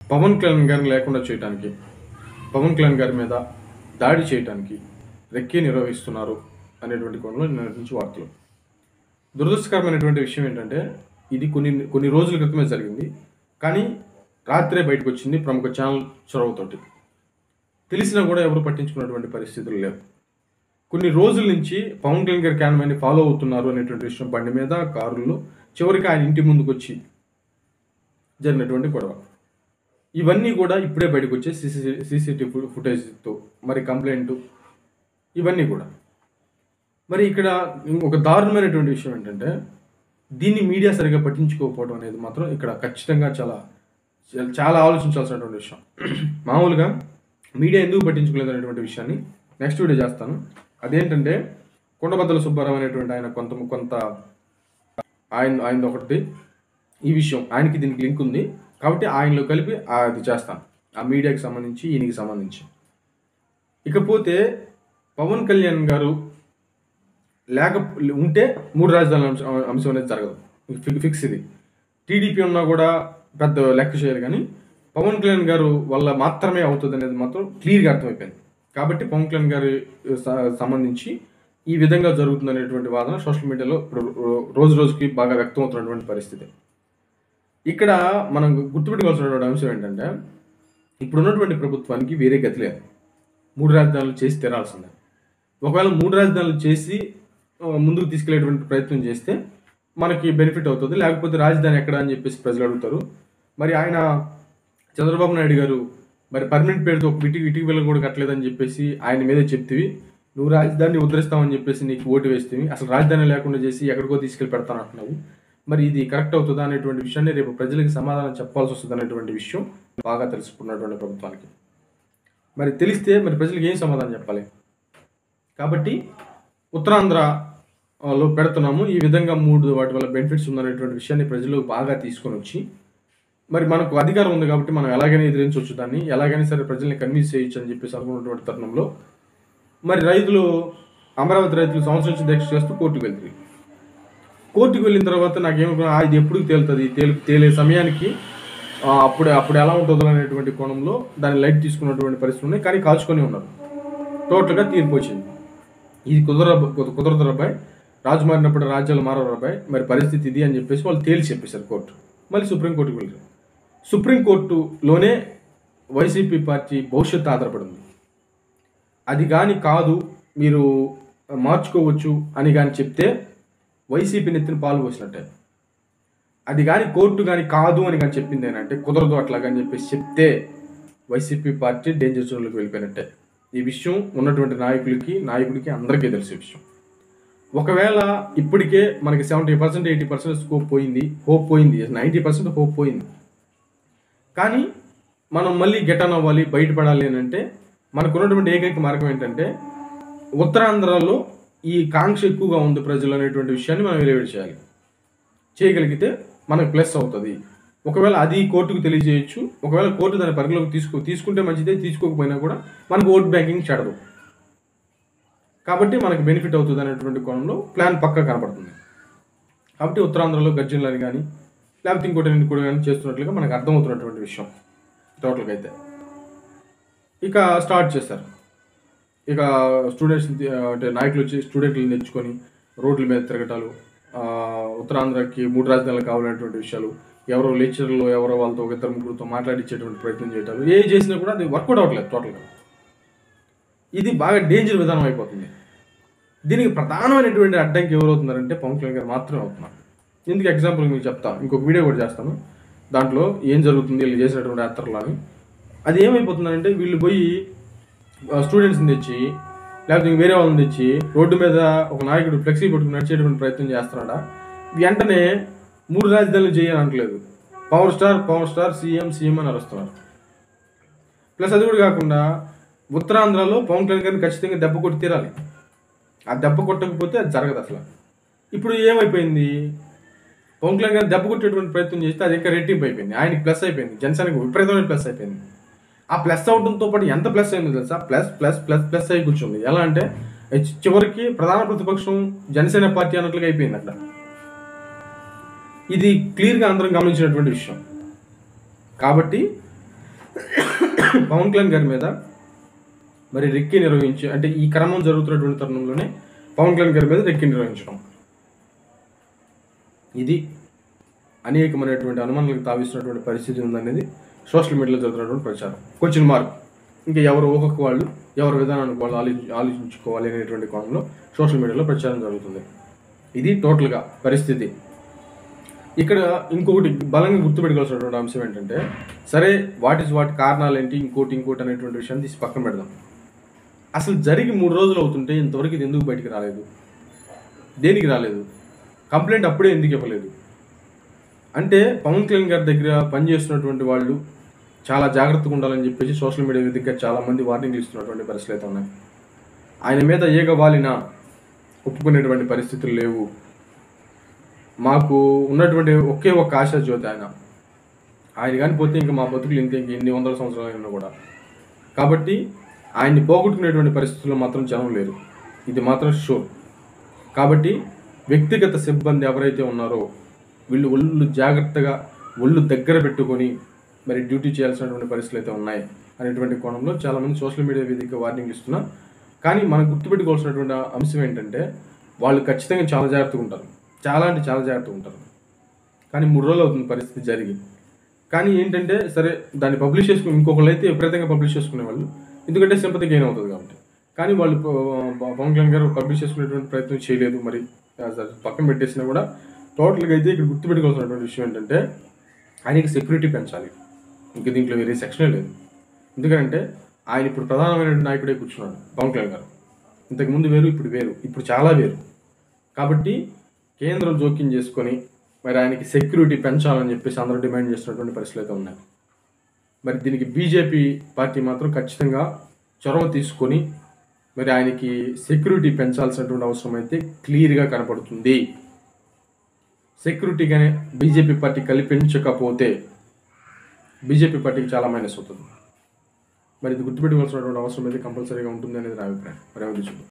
పవన్ కళ్యాణ్ గారిని లేకుండా చేయడానికి పవన్ కళ్యాణ్ గారి మీద దాడి చేయడానికి రెక్కి నిర్వహిస్తున్నారు అనేటువంటి కోణంలో నిన్నటి నుంచి వార్తలు దురదృష్టకరమైనటువంటి విషయం ఏంటంటే ఇది కొన్ని కొన్ని రోజుల క్రితమే జరిగింది కానీ రాత్రే బయటకు వచ్చింది ప్రముఖ ఛానల్ చొరవతోటి తెలిసినా కూడా ఎవరు పట్టించుకున్నటువంటి పరిస్థితులు లేవు కొన్ని రోజుల నుంచి పవన్ కళ్యాణ్ గారి క్యాన్మెన్ని ఫాలో అవుతున్నారు అనేటువంటి విషయం బండి మీద కారుల్లో చివరికి ఆయన ఇంటి ముందుకు వచ్చి జరిగినటువంటి గొడవ ఇవన్నీ కూడా ఇప్పుడే బయటకు వచ్చే సీసీ సీసీటీవీ ఫుటేజ్తో మరి కంప్లైంట్ ఇవన్నీ కూడా మరి ఇక్కడ ఒక దారుణమైనటువంటి విషయం ఏంటంటే దీన్ని మీడియా సరిగా పట్టించుకోకపోవడం అనేది మాత్రం ఇక్కడ ఖచ్చితంగా చాలా చాలా ఆలోచించాల్సినటువంటి విషయం మామూలుగా మీడియా ఎందుకు పట్టించుకోలేదు అనేటువంటి విషయాన్ని నెక్స్ట్ వీడియో చేస్తాను అదేంటంటే కొండబద్దల సుబ్బారావు అనేటువంటి ఆయన కొంత కొంత ఆయన ఆయన ఒకటి ఈ విషయం ఆయనకి దీనికి లింక్ ఉంది కాబట్టి ఆయనలో కలిపి ఆ- అది చేస్తాను ఆ మీడియాకి సంబంధించి ఈయనకి సంబంధించి ఇకపోతే పవన్ కళ్యాణ్ గారు లేక ఉంటే మూడు రాజధానుల అంశం అంశం అనేది జరగదు ఫి- ఫిక్స్ ఇది టీడీపీ ఉన్నా కూడా పెద్ద లెక్క చేయరు కానీ పవన్ కళ్యాణ్ గారు వల్ల మాత్రమే అవుతుంది అనేది మాత్రం క్లియర్గా అర్థమైపోయింది కాబట్టి పవన్ కళ్యాణ్ గారి స- సంబంధించి ఈ విధంగా జరుగుతుంది అనేటువంటి వాదన సోషల్ మీడియాలో ఇప్పుడు రో- రోజు రోజుకి బాగా వ్యక్తం అవుతున్నటువంటి పరిస్థితి ఇక్కడ మనం గుర్తుపెట్టుకోవాల్సినటువంటి అంశం ఏంటంటే ఇప్పుడున్నటువంటి ప్రభుత్వానికి వేరే గతి లేదు మూడు రాజధానులు చేసి తీరాల్సిందే ఒకవేళ మూడు రాజధానులు చేసి ఆ, ముందుకు తీసుకెళ్లేటువంటి ప్రయత్నం చేస్తే మనకి బెనిఫిట్ అవుతుంది లేకపోతే రాజధాని ఎక్కడ అని చెప్పేసి ప్రజలు అడుగుతారు మరి ఆయన చంద్రబాబు నాయుడు గారు మరి పర్మనెంట్ పేరుతో ఒక ఇటు ఇటుకు వెళ్ళ కూడా కట్టలేదని చెప్పేసి ఆయన మీదే చెప్తివి నువ్వు రాజధానిని ఉద్ధరిస్తామని చెప్పేసి నీకు ఓటు వేస్తేవి అసలు రాజధాని లేకుండా చేసి ఎక్కడికో తీసుకెళ్ళి పెడతాను అంటున్నావు మరి ఇది కరెక్ట్ అవుతుందా అనేటువంటి విషయాన్ని రేపు ప్రజలకు సమాధానం చెప్పాల్సి వస్తుంది అనేటువంటి విషయం బాగా తెలుసుకున్నటువంటి ప్రభుత్వానికి మరి తెలిస్తే మరి ప్రజలకు ఏం సమాధానం చెప్పాలి కాబట్టి ఉత్తరాంధ్రలో పెడుతున్నాము ఈ విధంగా మూడు వాటి వల్ల బెనిఫిట్స్ ఉందనేటువంటి విషయాన్ని ప్రజలు బాగా తీసుకొని వచ్చి మరి మనకు అధికారం ఉంది కాబట్టి మనం ఎలాగైనా ఎదిరించవచ్చు దాన్ని ఎలాగైనా సరే ప్రజల్ని కన్విన్స్ చేయొచ్చు అని చెప్పేసి అనుకున్నటువంటి తరుణంలో మరి రైతులు అమరావతి రైతులు సంవత్సరం నుంచి దీక్ష చేస్తూ కోర్టుకు వెళ్తారు కోర్టుకు వెళ్ళిన తర్వాత నాకేమనుకున్నా "ఆ, ఇది ఎప్పుడు తేలుతుంది తేలి తేలే సమయానికి ఆ, అప్పుడు అప్పుడు ఎలా ఉంటుందో అనేటువంటి కోణంలో దాన్ని లైట్ తీసుకున్నటువంటి పరిస్థితులు ఉన్నాయి కానీ కాల్చుకొని ఉన్నారు టోటల్గా తీర్పు వచ్చింది ఇది కుదర కుదరదు అబ్బాయి రాజు మారినప్పుడు రాజ్యాలు మారరు అబ్బాయి మరి పరిస్థితి ఇది అని చెప్పేసి వాళ్ళు తేల్చి చెప్పేశారు కోర్టు మళ్ళీ సుప్రీంకోర్టుకు వెళ్ళారు సుప్రీంకోర్టులోనే వైసీపీ పార్టీ భవిష్యత్తు ఆధారపడింది అది కానీ కాదు మీరు మార్చుకోవచ్చు అని కానీ చెప్తే వైసీపీ నెత్తిన పాలు పోసినట్టే అది కానీ కోర్టు కానీ కాదు అని కానీ చెప్పింది ఏంటంటే కుదరదు అట్లా కానీ చెప్పేసి చెప్తే వైసీపీ పార్టీ డేంజర్ జోన్లోకి వెళ్ళిపోయినట్టే ఈ విషయం ఉన్నటువంటి నాయకులకి నాయకుడికి అందరికీ తెలిసే విషయం ఒకవేళ ఇప్పటికే మనకి seventy percent eighty percent scope పోయింది హోప్ పోయింది నైంటీ పర్సెంట్ హోప్ పోయింది కానీ మనం మళ్ళీ గెటన్ అవ్వాలి బయటపడాలి అని అంటే మనకు ఉన్నటువంటి ఏకైక మార్గం ఏంటంటే ఉత్తరాంధ్రలో ఈ కాంక్ష ఎక్కువగా ఉంది ప్రజలు అనేటువంటి విషయాన్ని మనం వెలివేడి చేయాలి చేయగలిగితే మనకు ప్లస్ అవుతుంది ఒకవేళ అది కోర్టుకు తెలియజేయచ్చు ఒకవేళ కోర్టు దాని పరిధిలోకి తీసుకో తీసుకుంటే మంచిదే తీసుకోకపోయినా కూడా మనకు ఓట్ బ్యాంకింగ్ చెడదు కాబట్టి మనకు బెనిఫిట్ అవుతుంది అనేటువంటి కోణంలో ప్లాన్ పక్కా కనపడుతుంది కాబట్టి ఉత్తరాంధ్రలో గర్జనలని కానీ లేకపోతే ఇంకోటి రెండు కూడా కానీ చేస్తున్నట్లుగా మనకు అర్థమవుతున్నటువంటి విషయం టోటల్గా అయితే ఇక స్టార్ట్ చేస్తారు ఇక స్టూడెంట్స్ అంటే నాయకులు వచ్చి స్టూడెంట్లు తెచ్చుకొని రోడ్ల మీద తిరగటాలు ఆ, ఉత్తరాంధ్రకి మూడు రాజధానులు కావాలనేటువంటి విషయాలు ఎవరో లెక్చర్లో ఎవరో వాళ్ళతో ఒక ఇద్దరు ముగ్గురుతో మాట్లాడించేటువంటి ప్రయత్నం చేయటాలు ఏ చేసినా కూడా అది వర్కౌట్ అవ్వట్లేదు టోటల్గా ఇది బాగా డేంజర్ విధానం అయిపోతుంది దీనికి ప్రధానమైనటువంటి అడ్డంకి ఎవరు అవుతున్నారంటే పవన్ కళ్యాణ్ గారు మాత్రమే అవుతున్నారు ఎందుకు ఎగ్జాంపుల్ మీకు చెప్తా ఇంకొక వీడియో కూడా చేస్తాను దాంట్లో ఏం జరుగుతుంది వీళ్ళు చేసినటువంటి యాత్రలు అని అది ఏమైపోతుందంటే వీళ్ళు పోయి స్టూడెంట్స్ని తెచ్చి లేకపోతే ఇంక వేరే వాళ్ళని తెచ్చి రోడ్డు మీద ఒక నాయకుడు ఫ్లెక్సీ పట్టుకుని నడిచేటువంటి ప్రయత్నం చేస్తున్నాడా వెంటనే మూడు రాజధానులు చేయని అనట్లేదు power star power star CM CM అని అరుస్తున్నారు ప్లస్ అది కూడా కాకుండా ఉత్తరాంధ్రలో పవన్ కళ్యాణ్ గారిని ఖచ్చితంగా దెబ్బ కొట్టి తీరాలి ఆ దెబ్బ కొట్టకపోతే అది జరగదు అసలు ఇప్పుడు ఏమైపోయింది పవన్ కళ్యాణ్ గారిని దెబ్బ కొట్టేటువంటి ప్రయత్నం చేస్తే అది ఇంకా రెట్టింపు అయిపోయింది ఆయనకి ప్లస్ అయిపోయింది జనసేనకి విపరీతమైన ప్లస్ అయిపోయింది ఆ ప్లస్ అవడంతో పాటు ఎంత ప్లస్ అయిందో తెలుసా ప్లస్ ప్లస్ ప్లస్ ప్లస్ అయి కూర్చుంది ఎలా అంటే చి- చివరికి ప్రధాన ప్రతిపక్షం జనసేన పార్టీ అన్నట్లుగా అయిపోయింది అక్కడ ఇది క్లియర్గా అందరం గమనించినటువంటి విషయం కాబట్టి పవన్ కళ్యాణ్ గారి మీద మరి రెక్కి నిర్వహించి అంటే ఈ క్రమం జరుగుతున్నటువంటి తరుణంలోనే పవన్ కళ్యాణ్ గారి మీద రెక్కి నిర్వహించడం ఇది అనేకమైనటువంటి అనుమానాలకు తావిస్తున్నటువంటి పరిస్థితి ఉందనేది సోషల్ మీడియాలో జరుగుతున్నటువంటి ప్రచారం క్వశ్చన్ మార్క్ ఇంకా ఎవరు ఊహకు వాళ్ళు ఎవరి విధానానికి వాళ్ళు ఆలోచి ఆలోచించుకోవాలి అనేటువంటి కోణంలో సోషల్ మీడియాలో ప్రచారం జరుగుతుంది ఇది టోటల్గా పరిస్థితి ఇక్కడ ఇంకొకటి బలంగా గుర్తుపెట్టుకోవాల్సినటువంటి అంశం ఏంటంటే సరే వాట్ ఇస్ వాటి కారణాలు ఏంటి ఇంకోటి ఇంకోటి అనేటువంటి విషయాన్ని తీసి పక్కన పెడదాం అసలు జరిగి మూడు రోజులు అవుతుంటే ఇంతవరకు ఇది ఎందుకు బయటికి రాలేదు దేనికి రాలేదు కంప్లైంట్ అప్పుడే ఎందుకు ఇవ్వలేదు అంటే పవన్ కళ్యాణ్ గారి దగ్గర పనిచేస్తున్నటువంటి వాళ్ళు చాలా జాగ్రత్తగా ఉండాలని చెప్పేసి సోషల్ మీడియా వేదికగా చాలా మంది వార్నింగ్లు ఇస్తున్నటువంటి పరిస్థితులు అయితే ఉన్నాయి ఆయన మీద ఏగ వాలినా ఒప్పుకునేటువంటి పరిస్థితులు లేవు మాకు ఉన్నటువంటి ఒకే ఒక్క ఆశా జ్యోతి ఆయన ఆయన కానీ పోతే ఇంకా మా బతుకులు ఇంత ఇంక ఎన్ని వందల సంవత్సరాలైనా కూడా కాబట్టి ఆయన్ని పోగొట్టుకునేటువంటి పరిస్థితుల్లో మాత్రం జనం లేరు ఇది మాత్రం షూర్ కాబట్టి వ్యక్తిగత సిబ్బంది ఎవరైతే ఉన్నారో వీళ్ళు ఒళ్ళు జాగ్రత్తగా ఒళ్ళు దగ్గర పెట్టుకొని మరి డ్యూటీ చేయాల్సినటువంటి పరిస్థితులు అయితే ఉన్నాయి అనేటువంటి కోణంలో చాలామంది సోషల్ మీడియా వేదిక వార్నింగ్ ఇస్తున్నా కానీ మనం గుర్తుపెట్టుకోవాల్సినటువంటి అంశం ఏంటంటే వాళ్ళు ఖచ్చితంగా చాలా జాగ్రత్తగా ఉంటారు చాలా అంటే చాలా జాగ్రత్తగా ఉంటారు కానీ మూడు రోజులు అవుతుంది పరిస్థితి జరిగి కానీ ఏంటంటే సరే దాన్ని పబ్లిష్ చేసుకుని ఇంకొకళ్ళు అయితే విపరీతంగా పబ్లిష్ చేసుకునే వాళ్ళు ఎందుకంటే సింపతి గెయిన్ అవుతుంది కాబట్టి కానీ వాళ్ళు ప- ప- పవన్ కళ్యాణ్ గారు పబ్లిష్ చేసుకునేటువంటి ప్రయత్నం చేయలేదు మరి అది పక్కన పెట్టేసినా కూడా టోటల్గా అయితే ఇక్కడ గుర్తుపెట్టుకోవాల్సినటువంటి విషయం ఏంటంటే ఆయనకి సెక్యూరిటీ పెంచాలి ఇంక దీంట్లో వేరే సెక్షనే లేదు ఎందుకంటే ఆయన ఇప్పుడు ప్రధానమైన నాయకుడే కూర్చున్నాడు పవన్ కళ్యాణ్ గారు ఇంతకుముందు వేరు ఇప్పుడు వేరు ఇప్పుడు చాలా వేరు కాబట్టి కేంద్రం జోక్యం చేసుకొని మరి ఆయనకి సెక్యూరిటీ పెంచాలని చెప్పేసి అందరూ డిమాండ్ చేస్తున్నటువంటి పరిస్థితులు అయితే ఉన్నాయి మరి దీనికి బీజేపీ పార్టీ మాత్రం ఖచ్చితంగా చొరవ తీసుకొని మరి ఆయనకి సెక్యూరిటీ పెంచాల్సినటువంటి అవసరం అయితే క్లియర్గా కనపడుతుంది సెక్యూరిటీ కానీ బీజేపీ పార్టీ కల్పించకపోతే బీజేపీ పార్టీకి చాలా మైనస్ అవుతుంది మరి ఇది గుర్తుపెట్టుకోవాల్సినటువంటి అవసరం అయితే కంపల్సరీగా ఉంటుంది అనేది నా అభిప్రాయం మరి ఎవరు చూద్దాం